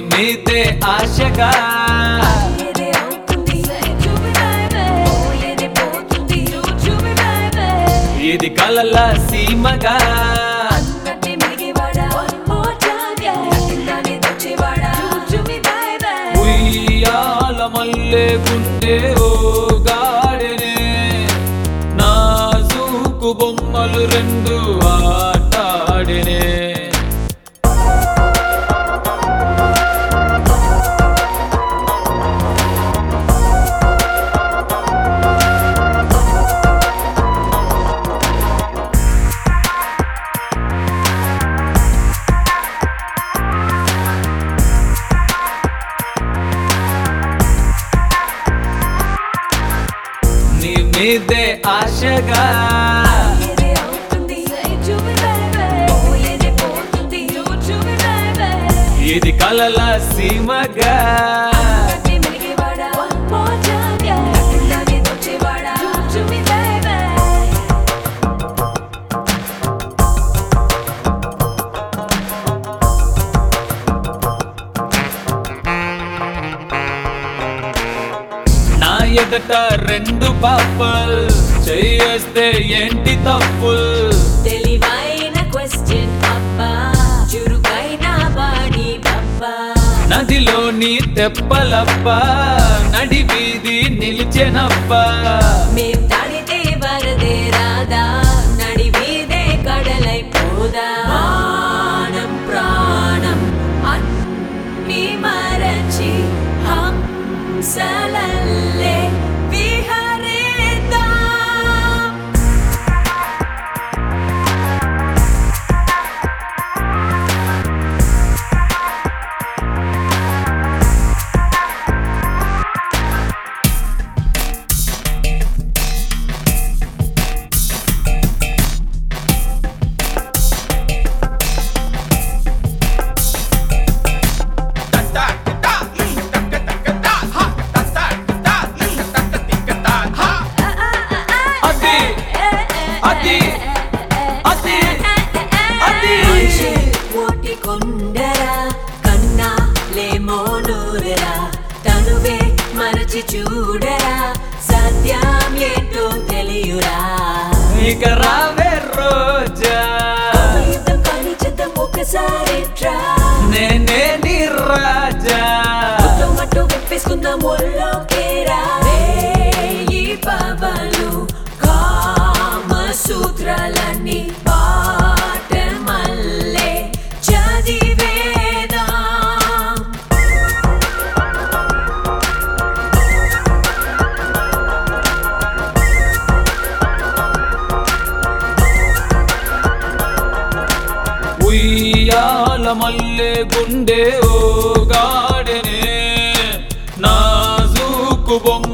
మీదే ఆశగా ఏదే అవుతుంది చూపి బాబే ఏదే పోతుంది చూపి బాబే ఇది కలల సీమగా అన్నట్టే మిగివాడా ఓ జాగా కిందనే దొచ్చేవాడా చూపి బాబే ఉయ్యాల మల్లె గుండె ఓ గాడెనే నాజూకు బొమ్మలు రెండు ఆటాడెనే నీ మీదే ఆశగా ఏదే అవుతుంది చూపి బాబే ఏదే పోతుంది చూపి బాబే ఇది కలల సీమగా అన్నట్టే మిగివాడా ఓ జాగా కిందనే దొచ్చేవాడా చూపి బాబే నా ఎదట రెండు పాపల్ చేయేస్తే ఏంటి తప్పుల్ తెలివైన క్వశ్చన్ అబ్బా చురుకైన బాడీ పబ్బా నదిలోని తెప్పలప్ప నడి వీధి నిలిచెనప్ప మేం తాడితే వరదే రాదా నడి వీధే కడలైపోదా మానం ప్రాణం అన్ని మరచి హంసలల్లే విహరిద్దాం అది అది అది అది మనిషి ఓటి కొండరా కన్నా లేమో నూరరా తనువే మరచి చూడరా సత్యం ఏంటో తెలియురా ఇక రావే రోజా యుద్ధం కాని చిత్తం ఒకసారి ట్రా నేనే నీ రాజా మట్టు విప్పేసుకుందాం ఒళ్ళోకేరా ఈ పవలు కామ సూత్రాలన్నీ పాట మల్లే చదివేదాం ఉయ్యాల మల్లె గుండె ఓ గాడెనే నాజూకు బొమ్మ